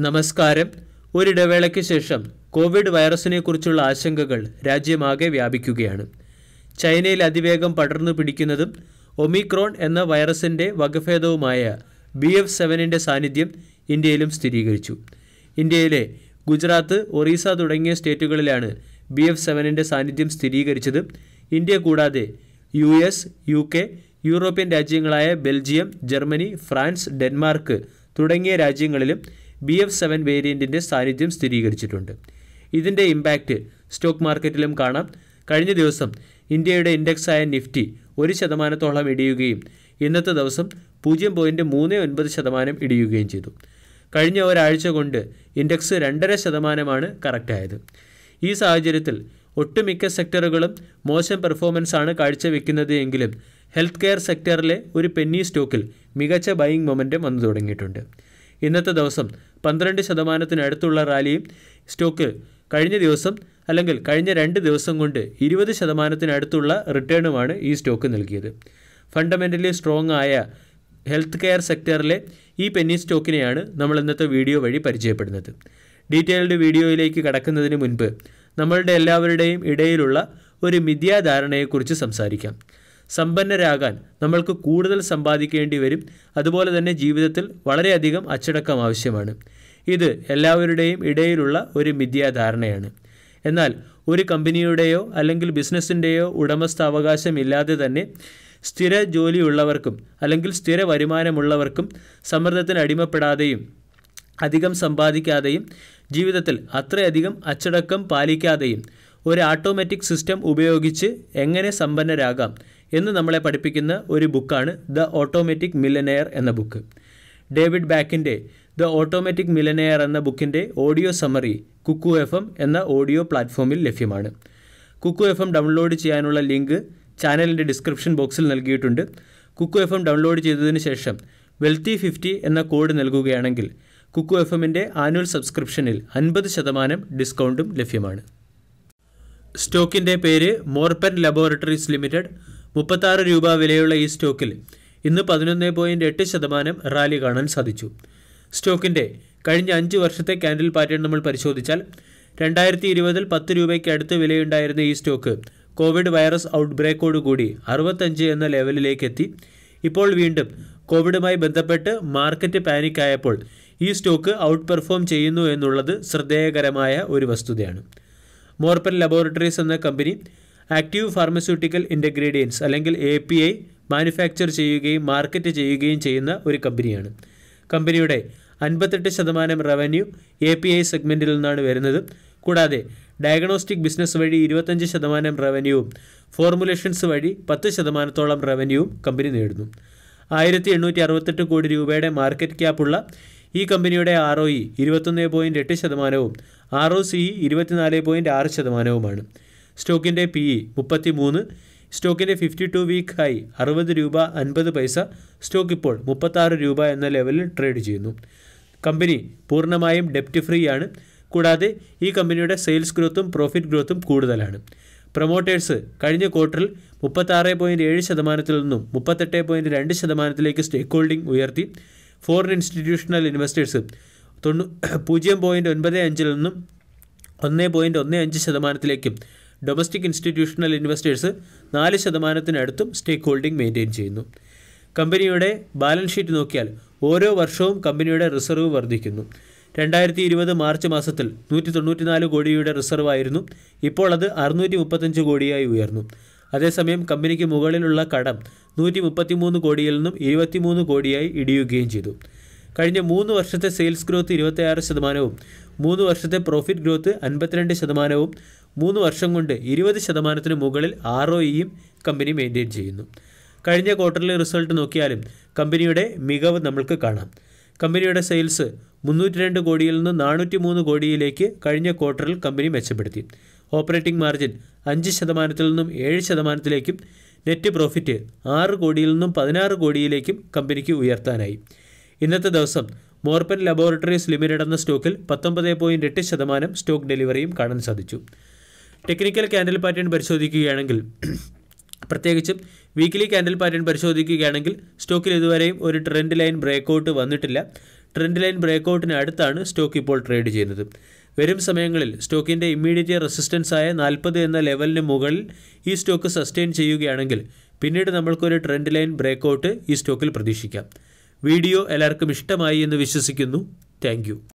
നമസ്കാരം ഒരിടവേളയ്ക്ക് ശേഷം കോവിഡ് വൈറസിനെക്കുറിച്ചുള്ള ആശങ്കകൾ രാജ്യമാകെ വ്യാപിക്കുകയാണ് ചൈനയിൽ അതിവേഗം പടർന്നു പിടിക്കുന്നതും ഒമിക്രോൺ എന്ന വൈറസിൻ്റെ വകഭേദവുമായ ബി എഫ് സെവനിൻ്റെ സാന്നിധ്യം ഇന്ത്യയിലും സ്ഥിരീകരിച്ചു ഇന്ത്യയിലെ ഗുജറാത്ത് ഒറീസ തുടങ്ങിയ സ്റ്റേറ്റുകളിലാണ് ബി എഫ് സെവനിൻ്റെ സാന്നിധ്യം സ്ഥിരീകരിച്ചത് ഇന്ത്യ കൂടാതെ U S U K European രാജ്യങ്ങളായ ബെൽജിയം ജർമ്മനി ഫ്രാൻസ് ഡെൻമാർക്ക് തുടങ്ങിയ രാജ്യങ്ങളിലും ബി എഫ് സെവൻ വേരിയൻറ്റിൻ്റെ സാന്നിധ്യം സ്ഥിരീകരിച്ചിട്ടുണ്ട് ഇതിൻ്റെ ഇമ്പാക്റ്റ് സ്റ്റോക്ക് മാർക്കറ്റിലും കാണാം കഴിഞ്ഞ ദിവസം ഇന്ത്യയുടെ ഇൻഡെക്സായ നിഫ്റ്റി ഒരു ശതമാനത്തോളം ഇടിയുകയും ഇന്നത്തെ ദിവസം പൂജ്യം പോയിൻറ്റ് മൂന്ന് ഒൻപത് ശതമാനം ഇടിയുകയും ചെയ്തു കഴിഞ്ഞ ഒരാഴ്ച കൊണ്ട് ഇൻഡെക്സ് രണ്ടര ശതമാനമാണ് കറക്റ്റായത് ഈ സാഹചര്യത്തിൽ ഒട്ടുമിക്ക സെക്ടറുകളും മോശം പെർഫോമൻസ് ആണ് കാഴ്ചവെക്കുന്നത് എങ്കിലും ഹെൽത്ത് കെയർ സെക്ടറിലെ ഒരു പെന്നി സ്റ്റോക്കിൽ മികച്ച ബൈയിങ് മൊമെൻറ്റം വന്നു തുടങ്ങിയിട്ടുണ്ട് ഇന്നത്തെ ദിവസം പന്ത്രണ്ട് ശതമാനത്തിനടുത്തുള്ള റാലിയും സ്റ്റോക്ക് കഴിഞ്ഞ ദിവസം അല്ലെങ്കിൽ കഴിഞ്ഞ രണ്ട് ദിവസം കൊണ്ട് ഇരുപത് ശതമാനത്തിനടുത്തുള്ള റിട്ടേണുമാണ് ഈ സ്റ്റോക്ക് നൽകിയത് ഫണ്ടമെൻ്റലി സ്ട്രോങ് ആയ ഹെൽത്ത് കെയർ സെക്ടറിലെ ഈ പെന്നി സ്റ്റോക്കിനെയാണ് നമ്മൾ ഇന്നത്തെ വീഡിയോ വഴി പരിചയപ്പെടുന്നത് ഡീറ്റെയിൽഡ് വീഡിയോയിലേക്ക് കടക്കുന്നതിന് മുൻപ് നമ്മളുടെ എല്ലാവരുടെയും ഇടയിലുള്ള ഒരു മിഥ്യാധാരണയെക്കുറിച്ച് സംസാരിക്കാം സമ്പന്നരാകാൻ നമ്മൾക്ക് കൂടുതൽ സമ്പാദിക്കേണ്ടി വരും അതുപോലെ തന്നെ ജീവിതത്തിൽ വളരെയധികം അച്ചടക്കം ആവശ്യമാണ് ഇത് എല്ലാവരുടെയും ഇടയിലുള്ള ഒരു മിഥ്യാധാരണയാണ് എന്നാൽ ഒരു കമ്പനിയുടെയോ അല്ലെങ്കിൽ ബിസിനസ്സിൻ്റെയോ ഉടമസ്ഥാവകാശം ഇല്ലാതെ തന്നെ സ്ഥിര ജോലിയുള്ളവർക്കും അല്ലെങ്കിൽ സ്ഥിര വരുമാനമുള്ളവർക്കും സമ്മർദ്ദത്തിന് അടിമപ്പെടാതെയും അധികം സമ്പാദിക്കാതെയും ജീവിതത്തിൽ അത്രയധികം അച്ചടക്കം പാലിക്കാതെയും ഒരു ഓട്ടോമാറ്റിക് സിസ്റ്റം ഉപയോഗിച്ച് എങ്ങനെ സമ്പന്നരാകാം എന്ന് നമ്മളെ പഠിപ്പിക്കുന്ന ഒരു ബുക്കാണ് ദ ഓട്ടോമാറ്റിക് മില്ലനെയർ എന്ന ബുക്ക് ഡേവിഡ് ബാക്കിൻ്റെ ദ ഓട്ടോമാറ്റിക് മില്ലനെയർ എന്ന ബുക്കിൻ്റെ audio summary Kuku F M എന്ന ഓഡിയോ പ്ലാറ്റ്ഫോമിൽ ലഭ്യമാണ് കുക്കു എഫ് എം ഡൗൺലോഡ് ചെയ്യാനുള്ള ലിങ്ക് ചാനലിൻ്റെ ഡിസ്ക്രിപ്ഷൻ ബോക്സിൽ നൽകിയിട്ടുണ്ട് കുക്കു എഫ് എം ഡൗൺലോഡ് ചെയ്തതിന് ശേഷം വെൽത്തി ഫിഫ്റ്റി എന്ന കോഡ് നൽകുകയാണെങ്കിൽ കുക്കു എഫ് എമ്മിൻ്റെ ആനുവൽ സബ്സ്ക്രിപ്ഷനിൽ അൻപത് ശതമാനം ഡിസ്കൗണ്ടും ലഭ്യമാണ് സ്റ്റോക്കിൻ്റെ പേര് മോർപ്പൻ ലബോറട്ടറീസ് ലിമിറ്റഡ് മുപ്പത്താറ് രൂപ വിലയുള്ള ഈ സ്റ്റോക്കിൽ ഇന്ന് പതിനൊന്ന് പോയിൻറ്റ് എട്ട് ശതമാനം റാലി കാണാൻ സാധിച്ചു സ്റ്റോക്കിൻ്റെ കഴിഞ്ഞ അഞ്ച് വർഷത്തെ ക്യാൻഡിൽ പാറ്റേൺ നമ്മൾ പരിശോധിച്ചാൽ രണ്ടായിരത്തി ഇരുപതിൽ പത്ത് രൂപയ്ക്ക് അടുത്ത് വിലയുണ്ടായിരുന്ന ഈ സ്റ്റോക്ക് കോവിഡ് വൈറസ് ഔട്ട്ബ്രേക്കോട് കൂടി അറുപത്തഞ്ച് എന്ന ലെവലിലേക്ക് എത്തി ഇപ്പോൾ വീണ്ടും കോവിഡുമായി ബന്ധപ്പെട്ട് മാർക്കറ്റ് പാനിക് ആയപ്പോൾ ഈ സ്റ്റോക്ക് ഔട്ട് പെർഫോം ചെയ്യുന്നു എന്നുള്ളത് ശ്രദ്ധേയകരമായ ഒരു വസ്തുതയാണ് മോർപ്പൻ ലബോറട്ടറീസ് എന്ന കമ്പനി ആക്റ്റീവ് ഫാർമസ്യൂട്ടിക്കൽ ഇൻ്റഗ്രീഡിയൻസ് അല്ലെങ്കിൽ എ പി ഐ മാനുഫാക്ചർ ചെയ്യുകയും മാർക്കറ്റ് ചെയ്യുകയും ചെയ്യുന്ന ഒരു കമ്പനിയാണ് കമ്പനിയുടെ അൻപത്തെട്ട് ശതമാനം റവന്യൂ എ പി ഐ സെഗ്മെൻറ്റിൽ നിന്നാണ് വരുന്നത് കൂടാതെ ഡയഗ്നോസ്റ്റിക് ബിസിനസ് വഴി ഇരുപത്തഞ്ച് ശതമാനം റവന്യൂവും ഫോർമുലേഷൻസ് വഴി പത്ത് ശതമാനത്തോളം റവന്യൂവും കമ്പനി നേടുന്നു ആയിരത്തി എണ്ണൂറ്റി അറുപത്തെട്ട് കോടി രൂപയുടെ മാർക്കറ്റ് ക്യാപ്പുള്ള ഈ കമ്പനിയുടെ ആർ ഒ ഇ ഇരുപത്തൊന്ന് പോയിൻറ്റ് എട്ട് ശതമാനവും ആർ ഒ സി ഇ ഇരുപത്തിനാല് പോയിൻറ്റ് ആറ് ശതമാനവുമാണ് സ്റ്റോക്കിൻ്റെ പി ഇ മുപ്പത്തി മൂന്ന് സ്റ്റോക്കിൻ്റെ ഫിഫ്റ്റി ടു വീക്ക് ഹൈ അറുപത് രൂപ അൻപത് പൈസ സ്റ്റോക്ക് ഇപ്പോൾ മുപ്പത്താറ് രൂപ എന്ന ലെവലിൽ ട്രേഡ് ചെയ്യുന്നു കമ്പനി പൂർണ്ണമായും ഡെപ്റ്റ് ഫ്രീ ആണ് കൂടാതെ ഈ കമ്പനിയുടെ സെയിൽസ് ഗ്രോത്തും പ്രോഫിറ്റ് ഗ്രോത്തും കൂടുതലാണ് പ്രൊമോട്ടേഴ്സ് കഴിഞ്ഞ ക്വാർട്ടറിൽ മുപ്പത്താറ് പോയിൻറ്റ് ഏഴ് ശതമാനത്തിൽ നിന്നും മുപ്പത്തെട്ട് പോയിൻറ്റ് രണ്ട് ശതമാനത്തിലേക്ക് സ്റ്റേക്ക് ഹോൾഡിംഗ് ഉയർത്തി ഫോറിൻ ഇൻസ്റ്റിറ്റ്യൂഷണൽ ഇൻവെസ്റ്റേഴ്സ് തൊണ്ണൂ പൂജ്യം പോയിൻറ്റ് ഒൻപത് അഞ്ചിൽ നിന്നും ഒന്ന് പോയിൻറ്റ് ഒന്ന് അഞ്ച് ശതമാനത്തിലേക്കും ഡൊമസ്റ്റിക് ഇൻസ്റ്റിറ്റ്യൂഷണൽ ഇൻവെസ്റ്റേഴ്സ് നാല് ശതമാനത്തിനടുത്തും സ്റ്റേക്ക് ഹോൾഡിംഗ് മെയിൻറ്റെയിൻ ചെയ്യുന്നു കമ്പനിയുടെ ബാലൻസ് ഷീറ്റ് നോക്കിയാൽ ഓരോ വർഷവും കമ്പനിയുടെ റിസർവ് വർദ്ധിക്കുന്നു രണ്ടായിരത്തി ഇരുപത് മാർച്ച് മാസത്തിൽ നൂറ്റി തൊണ്ണൂറ്റിനാല് കോടിയുടെ റിസർവ് ആയിരുന്നു ഇപ്പോൾ അത് അറുന്നൂറ്റി മുപ്പത്തഞ്ച് കോടിയായി ഉയർന്നു അതേസമയം കമ്പനിക്ക് മുകളിലുള്ള കടം നൂറ്റി മുപ്പത്തിമൂന്ന് കോടിയിൽ നിന്നും ഇരുപത്തിമൂന്ന് കോടിയായി ഇടിയുകയും ചെയ്തു കഴിഞ്ഞ മൂന്ന് വർഷത്തെ സെയിൽസ് ഗ്രോത്ത് ഇരുപത്തിയാറ് ശതമാനവും മൂന്ന് വർഷത്തെ പ്രോഫിറ്റ് ഗ്രോത്ത് അൻപത്തിരണ്ട് ശതമാനവും മൂന്ന് വർഷം കൊണ്ട് ഇരുപത് ശതമാനത്തിന് മുകളിൽ ആർ ഒ ഇയും കമ്പനി മെയിൻറ്റെയിൻ ചെയ്യുന്നു കഴിഞ്ഞ ക്വാർട്ടറിലെ റിസൾട്ട് നോക്കിയാലും കമ്പനിയുടെ മികവ് നമ്മൾക്ക് കാണാം കമ്പനിയുടെ സെയിൽസ് മുന്നൂറ്റി രണ്ട് കോടിയിൽ നിന്ന് നാനൂറ്റി മൂന്ന് കോടിയിലേക്ക് കഴിഞ്ഞ ക്വാർട്ടറിൽ കമ്പനി മെച്ചപ്പെടുത്തി ഓപ്പറേറ്റിംഗ് മാർജിൻ അഞ്ച് ശതമാനത്തിൽ നിന്നും ഏഴ് ശതമാനത്തിലേക്കും നെറ്റ് പ്രോഫിറ്റ് ആറ് കോടിയിൽ നിന്നും പതിനാറ് കോടിയിലേക്കും കമ്പനിക്ക് ഉയർത്താനായി ഇന്നത്തെ ദിവസം മോർപ്പൻ ലബോറട്ടറീസ് ലിമിറ്റഡ് എന്ന സ്റ്റോക്കിൽ പത്തൊമ്പത് പോയിൻറ്റ് എട്ട് ശതമാനം സ്റ്റോക്ക് ഡെലിവറിയും കാണാൻ സാധിച്ചു ടെക്നിക്കൽ ക്യാൻഡിൽ പാറ്റേൺ പരിശോധിക്കുകയാണെങ്കിൽ പ്രത്യേകിച്ചും വീക്കിലി ക്യാൻഡിൽ പാറ്റേൺ പരിശോധിക്കുകയാണെങ്കിൽ സ്റ്റോക്കിൽ ഇതുവരെയും ഒരു ട്രെൻഡ് ലൈൻ ബ്രേക്കൗട്ട് വന്നിട്ടില്ല ട്രെൻഡ് ലൈൻ ബ്രേക്കൗട്ടിന് അടുത്താണ് സ്റ്റോക്ക് ഇപ്പോൾ ട്രേഡ് ചെയ്യുന്നത് വരും സമയങ്ങളിൽ സ്റ്റോക്കിൻ്റെ ഇമ്മീഡിയറ്റ് റെസിസ്റ്റൻസ് ആയ നാൽപ്പത് എന്ന ലെവലിന് മുകളിൽ ഈ സ്റ്റോക്ക് സസ്റ്റെയിൻ ചെയ്യുകയാണെങ്കിൽ പിന്നീട് നമ്മൾക്കൊരു ട്രെൻഡ് ലൈൻ ബ്രേക്കൗട്ട് ഈ സ്റ്റോക്കിൽ പ്രതീക്ഷിക്കാം വീഡിയോ എല്ലാവർക്കും ഇഷ്ടമായി എന്ന് വിശ്വസിക്കുന്നു താങ്ക്